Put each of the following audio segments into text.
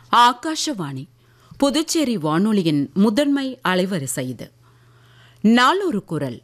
ஆகாஷவாணி புதுச்சேரி வானொலியின் முதன்மை அலைவரிசை இது நாளொரு குரல்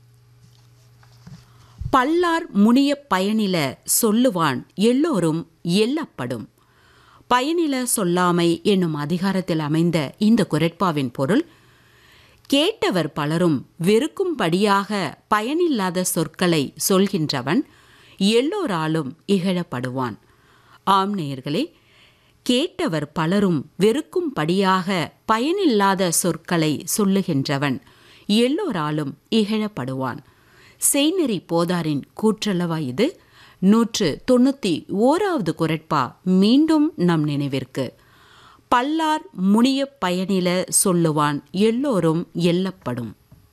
பல்லார் முனிய பயனில சொல்லுவான் எல்லோரும் எல்லப்படும் பயனில சொல்லாமை என்னும் அதிகாரத்தில் அமைந்த இந்த குரட்பாவின் பொருள் கேட்டவர் பலரும் வெறுக்கும்படியாக பயனில்லாத சொற்களை சொல்கின்றவன் எல்லோராலும் இகழப்படுவான் ஆம் நேயர்களே கேட்டவர் பலரும் வெறுக்கும்படியாக பயனில்லாத சொற்களை சொல்லுகின்றவன் எல்லோராலும் இகழப்படுவான் செய்நெறி போதாரின் கூற்றளவா இது நூற்று தொண்ணூத்தி ஓராவது குரட்பா மீண்டும் நம் நினைவிற்கு பல்லார் முனிய பயனில சொல்லுவான் எல்லோரும் எல்லப்படும்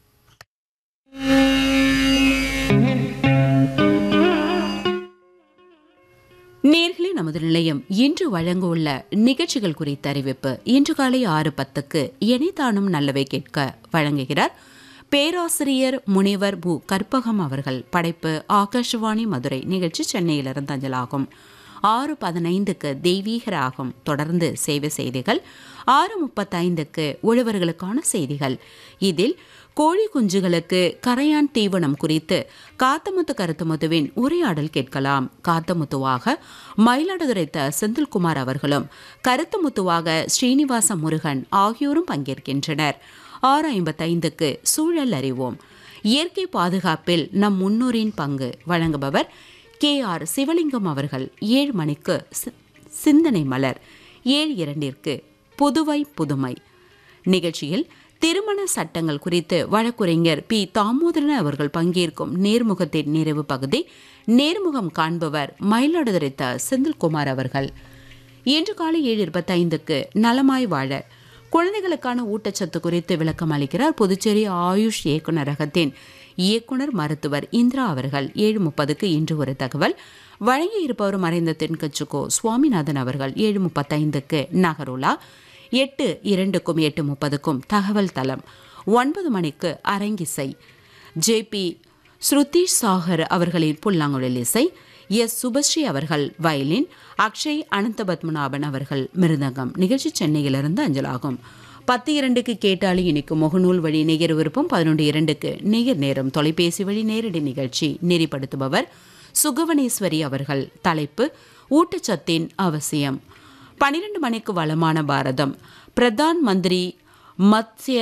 நேர்களே நமது நிலையம் இன்று வழங்க உள்ள நிகழ்ச்சிகள் குறித்த அறிவிப்பு இன்று காலை ஆறு பத்துக்கு எனைத்தானும் நல்லவை கேட்க வழங்குகிறார் பேராசிரியர் முனைவர் மு கற்பகம் அவர்கள் படைப்பு ஆகாஷவாணி மதுரை நிகழ்ச்சி சென்னையிலிருந்து அஞ்சலாகும் ஆறு பதினைந்துக்கு தெய்வீக ராகம் தொடர்ந்து சேவை செய்திகள் ஆறு முப்பத்தைந்துக்கு உழவர்களுக்கான செய்திகள் இதில் கோழி குஞ்சுகளுக்கு கரையான் தீவனம் குறித்து காத்தமுத்து கருத்துமுத்துவின் உரையாடல் கேட்கலாம் காத்தமுத்துவாக மயிலாடுதுறை த செந்தில்குமார் அவர்களும் கருத்துமுத்துவாக ஸ்ரீனிவாச முருகன் ஆகியோரும் பங்கேற்கின்றனர் ஆறு ஐம்பத்தைந்துக்கு சூழல் அறிவோம் இயற்கை பாதுகாப்பில் நம் முன்னோரின் பங்கு வழங்குபவர் கே ஆர் சிவலிங்கம் அவர்கள் ஏழு மணிக்கு சி- சிந்தனை மலர் ஏழு இரண்டிற்கு புதுவை புதுமை நிகழ்ச்சியில் திருமண சட்டங்கள் குறித்து வழக்குரைஞர் பி தாமோதரன் அவர்கள் பங்கேற்கும் நேர்முகத்தின் நிறைவு பகுதி நேர்முகம் காண்பவர் மயிலாடுதுறை த செந்தில்குமார் அவர்கள் இன்று காலை ஏழு இருபத்தைந்துக்கு நலமாய் வாழ குழந்தைகளுக்கான ஊட்டச்சத்து குறித்து விளக்கம் அளிக்கிறார் புதுச்சேரி ஆயுஷ் இயக்குநரகத்தின் இயக்குனர் மருத்துவர் இந்திரா அவர்கள் ஏழு முப்பதுக்கு இன்று ஒரு தகவல் வழங்கி இருப்பவர் மறைந்த தென்கச்சுக்கோ சுவாமிநாதன் அவர்கள் ஏழு முப்பத்தைந்துக்கு நகருலா எட்டு இரண்டுக்கும் எட்டு முப்பதுக்கும் தகவல் தளம் ஒன்பது மணிக்கு அரங்கிசை ஜேபி ஸ்ருதீஷ் சாகர் அவர்களின் புல்லாங்குழல் இசை எஸ் சுபஸ்ரீ அவர்கள் வயலின் அக்ஷய் அனந்தபத்மநாபன் அவர்கள் மிருதங்கம் நிகழ்ச்சி சென்னையிலிருந்து அஞ்சலாகும் பத்து இரண்டுக்கு கேட்டாலி இனிக்கும் முகநூல் வழி நேயர் விருப்பம் பதினொன்று இரண்டுக்கு நேயர் நேரம் தொலைபேசி வழி நேரடி நிகழ்ச்சி நெறிப்படுத்துபவர் சுகவனேஸ்வரி அவர்கள் தலைப்பு ஊட்டச்சத்தின் அவசியம் பனிரெண்டு மணிக்கு வளமான பாரதம் பிரதான் மந்திரி மத்ய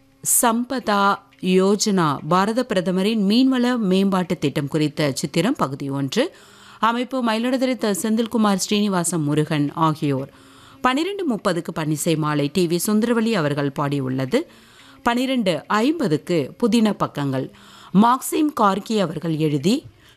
சம்பதா யோஜனா பாரத பிரதமரின் மீன்வள மேம்பாட்டு திட்டம் குறித்த சித்திரம் பகுதி ஒன்று அமைப்பு மயிலாடுதுறை த செந்தில்குமார் ஸ்ரீனிவாசம் முருகன் ஆகியோர் பனிரெண்டு முப்பதுக்கு பன்னிசை மாலை டி வி சுந்தரவல்லி அவர்கள் பாடியுள்ளது பனிரெண்டு ஐம்பதுக்கு புதின பக்கங்கள் மார்க்சிம் கார்கி அவர்கள் எழுதி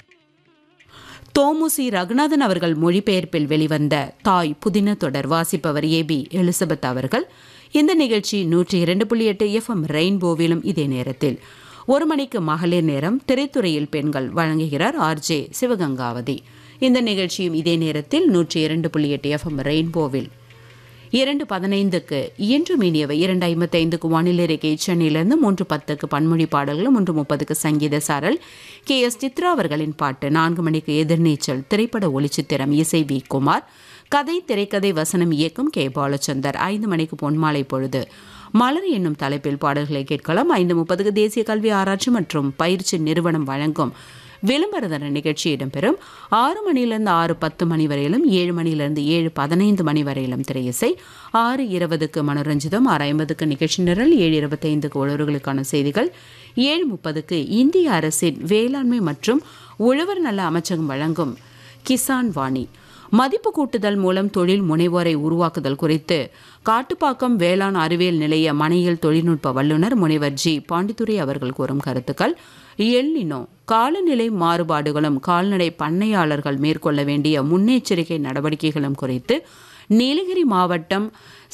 தோமுசி ரகுநாதன் அவர்கள் மொழிபெயர்ப்பில் வெளிவந்த தாய் புதின தொடர் வாசிப்பவர் ஏ பி எலிசபெத் அவர்கள் இந்த நிகழ்ச்சி நூற்றி இரண்டு புள்ளி எட்டு எஃப்எம் ரெயின்போவிலும் இதே நேரத்தில் ஒரு மணிக்கு மகளிர் நேரம் திரைத்துறையில் பெண்கள் வழங்குகிறார் ஆர்ஜே சிவகங்காவதி இந்த நிகழ்ச்சியும் இதே நேரத்தில் நூற்றி இரண்டு புள்ளி எட்டு எஃப்எம் ரெயின்போவில் இரண்டு பதினைந்துக்கு இன்று மீனியவை இரண்டு ஐம்பத்தைந்துக்கு வானிலை அறிக்கை சென்னையிலிருந்து மூன்று பத்துக்கு பன்மொழி பாடல்கள் மூன்று முப்பதுக்கு சங்கீத சாரல் கே எஸ் சித்ரா அவர்களின் பாட்டு நான்கு மணிக்கு எதிர்நீச்சல் திரைப்பட ஒளிச்சித்திரம் இசை வி குமார் கதை திரைக்கதை வசனம் இயக்கும் கே பாலச்சந்தர் ஐந்து மணிக்கு பொன்மாலை பொழுது மலர் என்னும் தலைப்பில் பாடல்களை கேட்கலாம் ஐந்து முப்பதுக்கு தேசிய கல்வி ஆராய்ச்சி மற்றும் பயிற்சி நிறுவனம் வழங்கும் விளம்பரதர நிகழ்ச்சி இடம்பெறும் ஆறு மணியிலிருந்து ஆறு பத்து மணி வரையிலும் ஏழு மணியிலிருந்து ஏழு பதினைந்து மணி வரையிலும் திரையிசை ஆறு இருபதுக்கு மனோரஞ்சிதம் ஆறு ஐம்பதுக்கு நிகழ்ச்சி நிரல் ஏழு இருபத்தைந்துக்கு உழவர்களுக்கான செய்திகள் ஏழு முப்பதுக்கு இந்திய அரசின் வேளாண்மை மற்றும் உழவர் நல அமைச்சகம் வழங்கும் கிசான் வாணி மதிப்பு கூட்டுதல் மூலம் தொழில் முனைவோரை உருவாக்குதல் குறித்து காட்டுப்பாக்கம் வேளாண் அறிவியல் நிலைய மனையியல் தொழில்நுட்ப வல்லுநர் முனைவர் ஜி பாண்டித்துரை அவர்கள் கூறும் கருத்துக்கள் எல்லினோ காலநிலை மாறுபாடுகளும் கால்நடை பண்ணையாளர்கள் மேற்கொள்ள வேண்டிய முன்னெச்சரிக்கை நடவடிக்கைகளும் குறித்து நீலகிரி மாவட்டம்